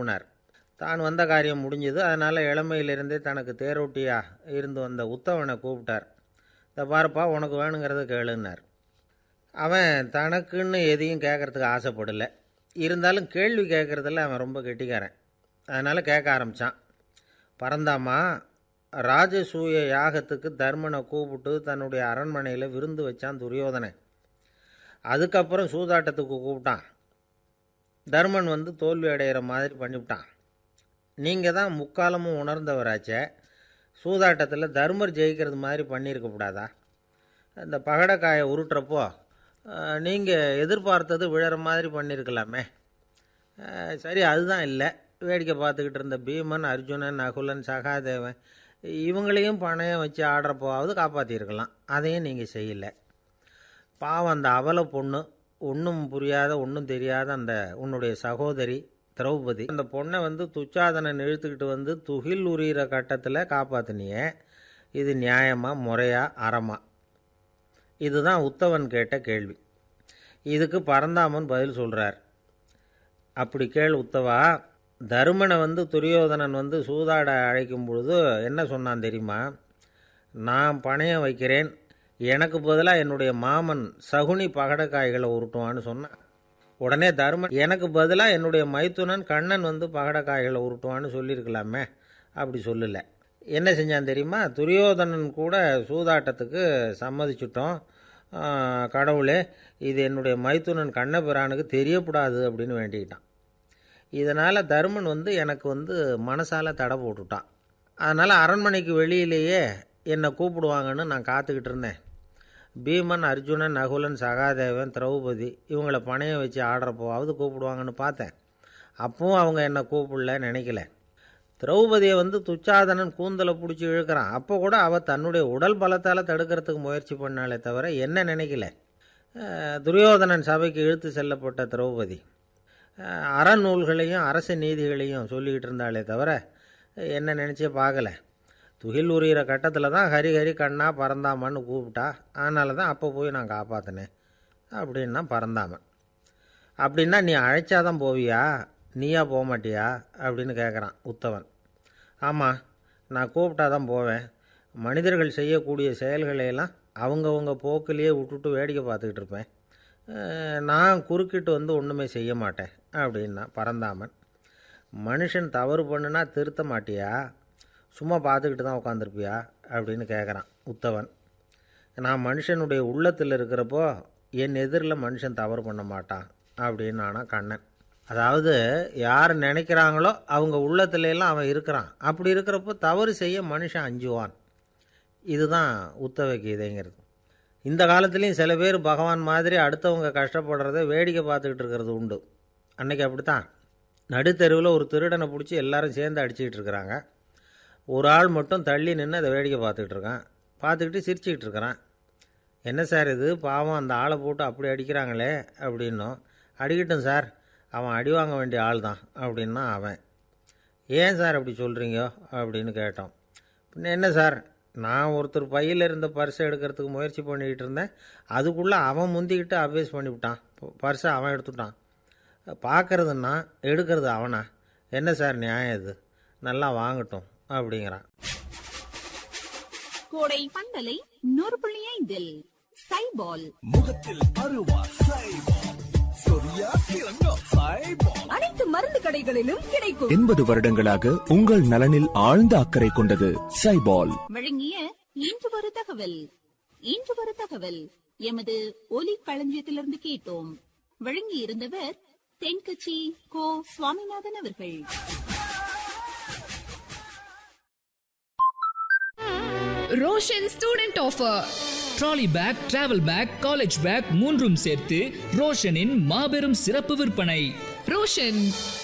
திரும்பினார் தான் வந்த காரியம் முடிஞ்சது அதனால் இளமையிலிருந்தே தனக்கு தேரோட்டியாக இருந்து வந்த உத்தவனை கூப்பிட்டார் இந்த பாருப்பா உனக்கு வேணுங்கிறத கேளுன்னார் அவன் தனக்குன்னு எதையும் கேட்கறதுக்கு ஆசைப்படலை இருந்தாலும் கேள்வி கேட்குறதுல அவன் ரொம்ப கெட்டிக்காரன் அதனால் கேட்க ஆரம்பித்தான் பரந்தாமா ராஜசூய யாகத்துக்கு தர்மனை கூப்பிட்டு தன்னுடைய அரண்மனையில் விருந்து வச்சான் துரியோதனன் அதுக்கப்புறம் சூதாட்டத்துக்கு கூப்பிட்டான் தர்மன் வந்து தோல்வி அடைகிற மாதிரி பண்ணிவிட்டான் நீங்கள் தான் முக்காலமும் உணர்ந்தவராச்சே சூதாட்டத்தில் தர்மர் ஜெயிக்கிறது மாதிரி பண்ணியிருக்க கூடாதா இந்த பகடக்காயை உருட்டுறப்போ நீங்கள் எதிர்பார்த்தது விழற மாதிரி பண்ணியிருக்கலாமே அஹ், சரி அதுதான் இல்லை வேடிக்கை பார்த்துக்கிட்டு இருந்த பீமன் அர்ஜுனன் நகுலன் சகாதேவன் இவங்களையும் பணையம் வச்சு ஆடுறப்போவாவது காப்பாற்றிருக்கலாம் அதையும் நீங்கள் செய்யலை பாவம் அந்த அவல பொண்ணு ஒன்றும் புரியாத ஒன்றும் தெரியாத அந்த உன்னுடைய சகோதரி திரௌபதி அந்த பொண்ணை வந்து துச்சாதனன் இழுத்துக்கிட்டு வந்து துகில் உரிகிற கட்டத்தில் காப்பாற்றினியே இது நியாயமா முறையா அறமா இதுதான் உத்தவன் கேட்ட கேள்வி இதுக்கு பரந்தாமன் பதில் சொல்கிறார் அப்படி கேள் உத்தவா தருமனை வந்து துரியோதனன் வந்து சூதாட அழைக்கும் பொழுது என்ன சொன்னான் தெரியுமா நான் பணையம் வைக்கிறேன் எனக்கு பதிலாக என்னுடைய மாமன் சகுனி பகடக்காய்களை உருட்டுவான்னு சொன்னான் உடனே தருமன் எனக்கு பதிலாக என்னுடைய மைத்துனன் கண்ணன் வந்து பகடக்காய்களை உருட்டுவான்னு சொல்லியிருக்கலாமே அப்படி சொல்லலை என்ன செஞ்சான் தெரியுமா துரியோதனன் கூட சூதாட்டத்துக்கு சம்மதிச்சிட்டோம் ஆ, கடவுளே இது என்னுடைய மைத்துனன் கண்ணபிரானுக்கு தெரியக்கூடாது அப்படின்னு வேண்டிக்கிட்டான் இதனால் தருமன் வந்து எனக்கு வந்து மனசால் தடை போட்டுட்டான் அதனால் அரண்மனைக்கு வெளியிலேயே என்னை கூப்பிடுவாங்கன்னு நான் காத்துக்கிட்டு இருந்தேன் பீமன் அர்ஜுனன் நகுலன் சகாதேவன் திரௌபதி இவங்கள பணையம் வச்சு ஆடுறப்போவாவது கூப்பிடுவாங்கன்னு பார்த்தேன் அப்பவும் அவங்க என்னை கூப்பிடல நினைக்கல திரௌபதியை வந்து துச்சாதனன் கூந்தலை பிடிச்சி இழுக்கிறான் அப்போ கூட அவள் தன்னுடைய உடல் பலத்தால் தடுக்கிறதுக்கு முயற்சி பண்ணாலே தவிர என்ன நினைக்கல அஹ், துரியோதனன் சபைக்கு இழுத்து செல்லப்பட்ட திரௌபதி அஹ், அறநூல்களையும் அரச நீதிகளையும் சொல்லிக்கிட்டு இருந்தாலே தவிர என்ன நினச்சே பார்க்கல துகில் உரிகிற கட்டத்தில் தான் ஹரி ஹரி கண்ணா பறந்தாமன்னு கூப்பிட்டா அதனால தான் அப்போ போய் நான் காப்பாற்றினேன் அப்படின்னா பறந்தாமன் அப்படின்னா நீ அழைச்சாதான் போவியா நீயா போக மாட்டியா அப்படின்னு கேட்குறான் உத்தவன் ஆமாம் நான் கூப்பிட்டா தான் போவேன் மனிதர்கள் செய்யக்கூடிய செயல்களை எல்லாம் அவங்கவங்க போக்கிலேயே விட்டுட்டு வேடிக்கை பார்த்துக்கிட்டு இருப்பேன் அஹ், நான் குறுக்கிட்டு வந்து ஒன்றுமே செய்ய மாட்டேன் அப்படின்னா பறந்தாமன் மனுஷன் தவறு பண்ணுனா திருத்த மாட்டியா சும்மா பார்த்துக்கிட்டு தான் உட்காந்துருப்பியா அப்படின்னு கேட்குறான் உத்தவன் நான் மனுஷனுடைய உள்ளத்தில் இருக்கிறப்போ என் எதிரில் மனுஷன் தவறு பண்ண மாட்டான் அப்படின்னு ஆனா கண்ணன் அதாவது யார் நினைக்கிறாங்களோ அவங்க உள்ளத்துல எல்லாம் அவன் இருக்கிறான் அப்படி இருக்கிறப்போ தவறு செய்ய மனுஷன் அஞ்சுவான் இதுதான் உத்தவ கீதைங்கிறது இந்த காலத்துலேயும் சில பேர் பகவான் மாதிரி அடுத்தவங்க கஷ்டப்படுறத வேடிக்கை பார்த்துக்கிட்டு இருக்கிறது உண்டு அன்னைக்கு அப்படித்தான் நடுத்தெருவில் ஒரு திருடனை பிடிச்சி எல்லாரும் சேர்ந்து அடிச்சுக்கிட்டு இருக்கிறாங்க ஒரு ஆள் மட்டும் தள்ளி நின்று அதை வேடிக்கை பார்த்துக்கிட்டு இருக்கான் பார்த்துக்கிட்டு சிரிச்சுக்கிட்டு இருக்கிறான் என்ன சார் இது பாவம் அந்த ஆளை போட்டு அப்படி அடிக்கிறாங்களே அப்படின்னும் அடிக்கட்டும் சார் அவன் அடி வாங்க வேண்டிய ஆள் தான் அப்படின்னா அவன் ஏன் சார் அப்படி சொல்கிறீங்க அப்படின்னு கேட்டோம் பின்ன என்ன சார் நான் ஒருத்தர் பையில் இருந்த பர்ஸை எடுக்கிறதுக்கு முயற்சி பண்ணிக்கிட்டு இருந்தேன் அதுக்குள்ளே அவன் முந்திக்கிட்டு அபேஸ் பண்ணிவிட்டான் பர்ஸை அவன் எடுத்துட்டான் பார்க்கறதுன்னா எடுக்கிறது அவனா என்ன சார் நியாயம் இது நல்லா வாங்கட்டும் அப்படிங்கிறான் கோடை பந்தலை நூறு புள்ளி ஐந்தில் சைபால் முகத்தில் அருவா சைபால் சொரியா சிறங்கோ சைபால் அனைத்து மருந்து கடைகளிலும் கிடைக்கும் எண்பது வருடங்களாக உங்கள் நலனில் ஆழ்ந்த அக்கறை கொண்டது சைபால் வழங்கிய இன்று ஒரு தகவல் இன்று ஒரு தகவல் எமது ஒலி களஞ்சியத்திலிருந்து கேட்டோம் வழங்கி இருந்தவர் தென்கட்சி கோ சுவாமிநாதன் அவர்கள் Roshan student offer trolley bag travel bag college bag மூன்றும் சேர்த்து ரோஷனின் மாபெரும் சிறப்பு விற்பனை ரோஷன்